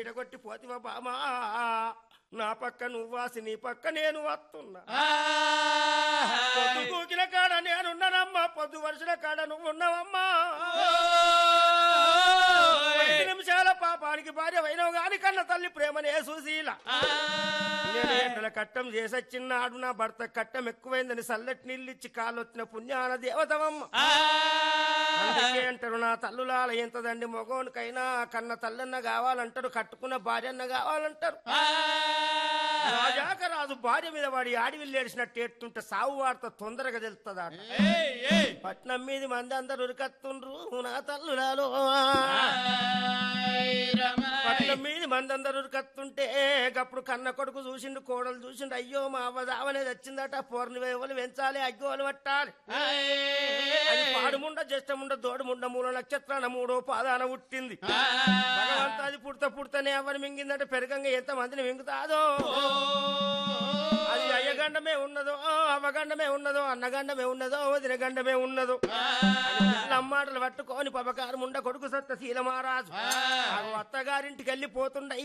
ఇడగొట్టి పోతివా బామా నా పక్క నువ్వాసి నీ పక్క నేను వస్తున్నా పొద్దు కూకిల కాడ నేనున్నానమ్మా పొద్దు వర్షల కాడ నువ్వు ఉన్నావమ్మా ఐదు నిమిషాల పాపానికి భార్య వైనవు గాని కన్న తల్లి ప్రేమనే సుశీల నేను ఎండల కట్టం చేసొచ్చిన్నాడు నా భర్త కట్టం ఎక్కువైందని సల్లటి నీళ్ళిచ్చి కాలొచ్చిన పుణ్యాన దేవతవమ్మ అందుకే అంటారు నా తల్లులాల ఎంతదండి మగోనికైనా కన్న తల్లన్న కావాలంటారు కట్టుకున్న భార్యన్న కావాలంటారు రాజాక రాజు భార్య మీద వాడి ఆడివిల్లి ఏడిసినట్టు ఎట్టుంటే సావు వార్త తొందరగా తెలుస్తుందట పట్నం మీది మంది అందరు ఉరికత్తుండ్రు నా తల్లులాలో పట్నం మీది మంది అందరు ఉరికత్తుంటే గప్పుడు కన్న కొడుకు చూసిండు కోడలు చూసిండు అయ్యో మా అవ్వ దావనేది వచ్చిందట పోర్ని వేవలు పెంచాలి అగ్గోలు పట్టాలి అది పాడుముండ జ్యేష్ఠముండ దోడుముండ మూల నక్షత్రాన మూడో పాదాన పుట్టింది భగవంత అది పుడత పుడతనే ఎవరు మింగిందంటే పెరగంగా ఎంత మందిని మింగుతాదో అది అయ్యగండమే ఉన్నదో అవ్వగండమే ఉన్నదో అన్నగండమే ఉన్నదో వదిన గండమే ఉన్నదో అమ్మాటలు పట్టుకొని పబకారం ఉండ కొడుకు సత్త శీలమారాజు అత్తగారింటికి వెళ్ళి పోతుండ